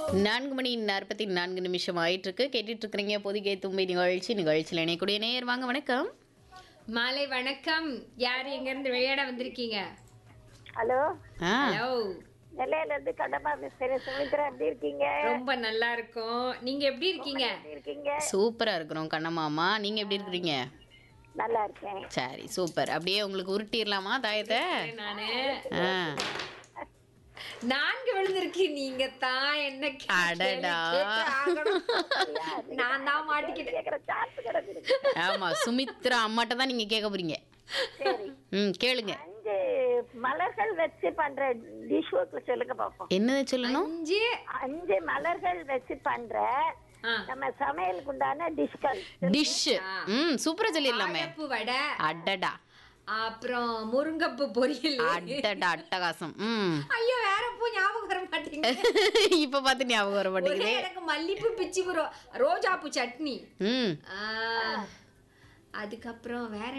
நான்கு மணி நாற்பத்தி நான்கு நிமிஷம் ஆயிட்டு இருக்கு கேட்டுட்டு இருக்கிறீங்க பொதிகை தும்பி நிகழ்ச்சி நிகழ்ச்சியில் இணையக்கூடிய நேயர் வாங்க வணக்கம் மாலை வணக்கம் யார் எங்க இருந்து விளையாட வந்திருக்கீங்க ஹலோ ஆ ஹலோ நெல்லையில இருந்து கடமா பேசுறேன் சுமித்ரா எப்படி இருக்கீங்க ரொம்ப நல்லா இருக்கும் நீங்க எப்படி இருக்கீங்க எப்படி இருக்கீங்க சூப்பரா இருக்கிறோம் கண்ணம்மாமா நீங்க எப்படி இருக்கிறீங்க நல்லா இருக்கேன் சரி சூப்பர் அப்படியே உங்களுக்கு உருட்டிடலாமா தாயத்தை நானு ஆ நான்கு விழுந்திருக்கு நீங்க தான் என்ன கே- அடடா. கேட்டு ஆகணும். நான் தான் மாட்டிக்கிட்டேன் கேக்குற சான்ஸ் கிடக்குது ஆமா சுமித்ரா அம்மாட்ட தான் நீங்க கேட்க போறீங்க சரி ம் கேளுங்க அஞ்சு மலர்கள் வச்சு பண்ற டிஷ் ஒர்க் சொல்லுங்க பாப்போம் என்னது சொல்லணும் அஞ்சு அஞ்சு மலர்கள் வச்சு பண்ற ஆ. நம்ம சமையலுக்கு உண்டான டிஷ்கள் டிஷ் ம் சூப்பரா சொல்லிடலாமே வாழைப்பூ வடை அடடா அப்புறம் முருங்கப்பூ பொரியல் அடடா அட்டகாசம் ம் ஐயோ வேற பூ ஞாபகம் வர மாட்டேங்குது இப்ப பார்த்து ஞாபகம் வர ஒரே மாட்டேங்குது எனக்கு மல்லிப்பூ பிச்சி ரோஜா பூ சட்னி ம் ஆ, அதுக்கப்புறம் வேற